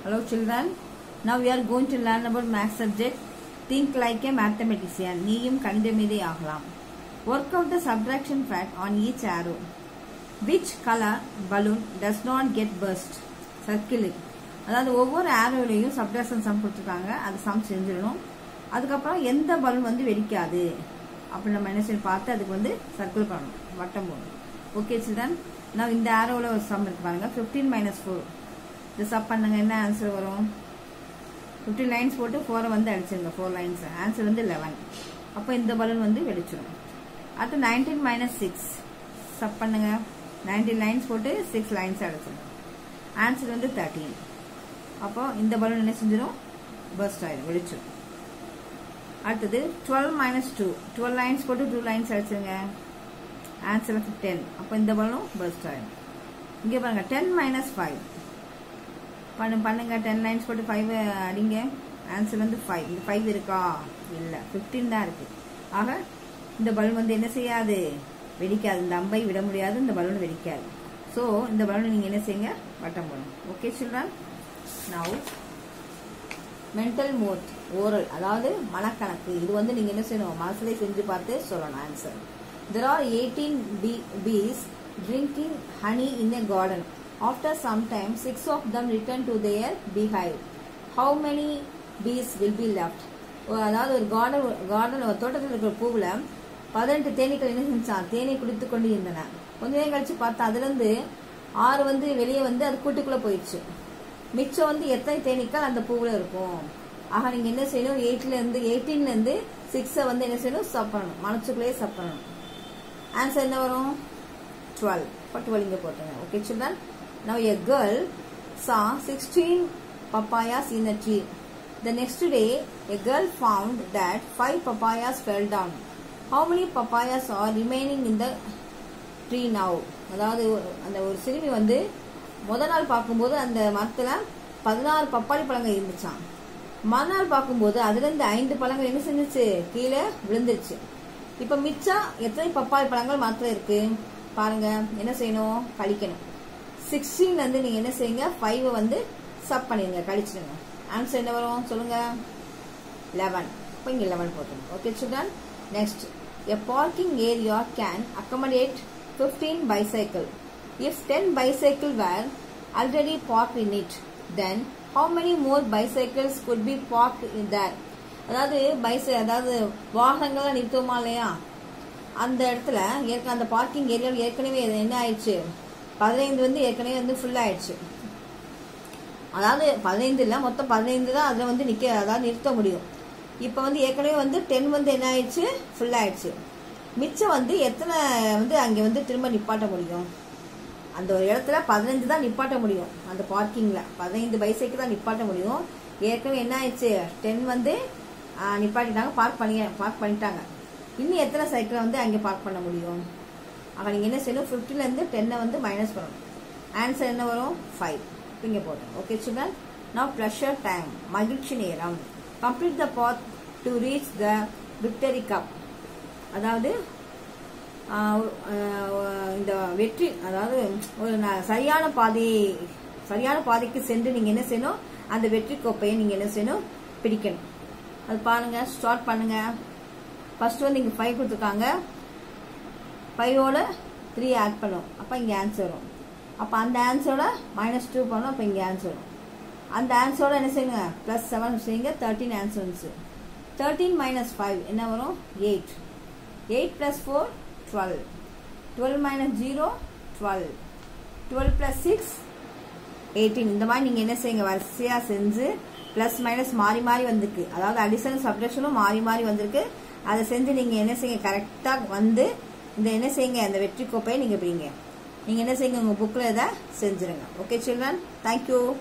Hello children. Now we are going to learn about math subject. Think like a mathematician. நீயும் கணிதமேதை ஆகலாம். Work out the subtraction fact on each arrow. Which color balloon does not get burst? Circle it. அதாவது ஒவ்வொரு ஆரோலையும் subtraction some கொடுத்துருக்காங்க அது some செஞ்சிடணும் அதுக்கப்புறம் எந்த balloon வந்து வெடிக்காது அப்படி நம்ம என்ன செய்யணும் பார்த்து அதுக்கு வந்து சர்க்கிள் பண்ணணும் வட்டம் போடணும் ஓகே சில்ட்ரன் நான் இந்த ஆரோவில் ஒரு சம் இருக்கு பாருங்க ஃபிஃப்டீன் மைனஸ் ஃபோர் இது சப் பண்ணுங்க என்ன ஆன்சர் வரும் ஃபிஃப்டீன் லைன்ஸ் போட்டு ஃபோரை வந்து அடிச்சிருங்க ஃபோர் லைன்ஸ் ஆன்சர் வந்து லெவன் அப்போ இந்த பலூன் வந்து வெடிச்சிடும் அடுத்து நைன்டீன் மைனஸ் சிக்ஸ் சப் பண்ணுங்க நைன்டீன் லைன்ஸ் போட்டு சிக்ஸ் லைன்ஸ் அடிச்சிடும் ஆன்சர் வந்து தேர்ட்டீன் அப்போ இந்த பலூன் என்ன செஞ்சிடும் பர்ஸ்ட் ஆயிடும் வெடிச்சிடும் அடுத்தது twelve minus two twelve lines போட்டு டூ லைன்ஸ் அடிச்சிருங்க ஆன்சர் வந்து டென் அப்போ இந்த பலூன் பர்ஸ்ட் ஆயிடும் இங்கே பாருங்க டென் மைனஸ் ஃபைவ் பண்ணு பண்ணுங்க டென் லைன்ஸ் போட்டு ஃபைவ் அடிங்க ஆன்சர் வந்து ஃபைவ் இந்த ஃபைவ் இருக்கா இல்லை ஃபிஃப்டீன் தான் இருக்கு ஆக இந்த பலூன் வந்து என்ன செய்யாது வெடிக்காது இந்த அம்பை விட முடியாது இந்த பலூன் வெடிக்காது ஸோ இந்த பலூன் நீங்கள் என்ன செய்யுங்க வட்டம் போடணும் okay children now mental mode oral அதாவது மனக்கணக்கு இது வந்து நீங்கள் என்ன செய்யணும் மனசுலேயே செஞ்சு பார்த்து சொல்லணும் answer there are eighteen b bees drinking honey in a garden after some time six of them return to their beehive how many bees will be left அதாவது ஒரு கார்டன் கார்டன் ஒரு தோட்டத்தில் இருக்கிற பூவில் பதினெட்டு தேனீக்கள் என்ன செஞ்சான் தேனை குடித்து கொண்டு இருந்தன கொஞ்ச நேரம் கழிச்சு பார்த்தா அதுலேருந்து ஆறு வந்து வெளியே வந்து அது கூட்டுக்குள்ளே போயிடுச்சு மிச்சம் வந்து எத்தனை தேனீக்கள் அந்த பூவில் இருக்கும் ஆக நீங்கள் என்ன செய்யணும் எயிட்லேருந்து எயிட்டீன்லேருந்து சிக்ஸை வந்து என்ன செய்யணும் சப் பண்ணணும் மனசுக்குள்ளேயே சப் பண்ணணும் ஆன்சர் என்ன வரும் டுவெல் இப்போ டுவெல் இங்கே போட்டுங்க okay children now a girl saw sixteen papayas in a tree. The next day, a girl found that five papayas fell down. How many papayas are remaining in the tree now? அதாவது அந்த ஒரு சிறுமி வந்து முத நாள் பார்க்கும்போது அந்த மரத்தில் பதினாறு பப்பாளி பழங்கள் இருந்துச்சான் மறுநாள் பார்க்கும்போது அதுலேருந்து ஐந்து பழங்கள் என்ன செஞ்சிச்சு கீழே விழுந்துருச்சு இப்போ மிச்சம் எத்தனை பப்பாளி பழங்கள் மரத்தில் இருக்கு பாருங்க என்ன செய்யணும் கழிக்கணும் சிக்ஸ்டீன்ல இருந்து நீங்க என்ன செய்யுங்க ஃபைவ் வந்து சப் பண்ணிடுங்க கழிச்சிடுங்க ஆன்சர் என்ன வரும் சொல்லுங்க லெவன் இப்போ இங்கே லெவன் போட்டுருங்க okay children next a parking area can accommodate fifteen bicycle if ten bicycle were already park in it then how many more bicycles could be park in there அதாவது பைசை அதாவது வாகனங்களை நிறுத்துவோமா இல்லையா அந்த இடத்துல ஏற்க அந்த பார்க்கிங் ஏரியாவில் ஏற்கனவே என்ன ஆயிடுச்சு பதினைந்து வந்து ஏற்கனவே வந்து ஃபுல் ஆயிடுச்சு அதாவது பதினைந்து இல்லை மொத்தம் பதினைந்து தான் அதில் வந்து நிற்க அதாவது நிறுத்த முடியும் இப்போ வந்து ஏற்கனவே வந்து டென் வந்து என்ன ஆயிடுச்சு ஃபுல் ஆயிடுச்சு மிச்சம் வந்து எத்தனை வந்து அங்கே வந்து திரும்ப நிப்பாட்ட முடியும் அந்த ஒரு இடத்துல பதினஞ்சு தான் நிப்பாட்ட முடியும் அந்த பார்க்கிங்கில் பதினைந்து பைசைக்கு தான் நிப்பாட்ட முடியும் ஏற்கனவே என்ன ஆயிடுச்சு டென் வந்து நிப்பாட்டிட்டாங்க பார்க் பண்ணி பார்க் பண்ணிட்டாங்க இன்னும் எத்தனை சைக்கிளை வந்து அங்கே பார்க் பண்ண முடியும் அப்போ நீங்கள் என்ன செய்யணும் ஃபிஃப்டிலேருந்து டென்னை வந்து மைனஸ் பண்ணணும் ஆன்சர் என்ன வரும் ஃபைவ் இங்கே போட்டோம் okay children now pleasure time மகிழ்ச்சி நேரம் complete the path to reach the victory cup அதாவது இந்த வெற்றி அதாவது ஒரு சரியான பாதை சரியான பாதைக்கு சென்று நீங்கள் என்ன செய்யணும் அந்த வெற்றி கோப்பையை நீங்கள் என்ன செய்யணும் பிடிக்கணும் அது பாருங்க ஸ்டார்ட் பண்ணுங்க ஃபர்ஸ்ட் வந்து இங்கே ஃபைவ் கொடுத்துருக்காங்க ஃபைவோட த்ரீ ஆட் பண்ணும் அப்போ இங்கே ஆன்சர் வரும் அப்போ அந்த ஆன்சரோட மைனஸ் டூ பண்ணணும் அப்போ இங்கே ஆன்சர் வரும் அந்த ஆன்சரோட என்ன செய்யுங்க ப்ளஸ் செவன் செய்யுங்க தேர்ட்டின் ஆன்சர் வந்துச்சு தேர்ட்டீன் மைனஸ் ஃபைவ் என்ன வரும் eight eight plus four twelve twelve minus zero twelve twelve plus six eighteen இந்த மாதிரி நீங்கள் என்ன செய்யுங்க வரிசையாக செஞ்சு ப்ளஸ் மைனஸ் மாறி மாறி வந்திருக்கு அதாவது அடிஷனல் சப்ரேஷனும் மாறி மாறி வந்திருக்கு அதை செஞ்சு நீங்கள் என்ன செய்யுங்க கரெக்டாக வந்து இந்த என்ன செய்யுங்க அந்த வெற்றி கோப்பையை நீங்கள் பிடிங்க நீங்கள் என்ன செய்யுங்க உங்கள் புக்கில் இதை செஞ்சுருங்க ஓகே சில்ட்ரன் தேங்க்யூ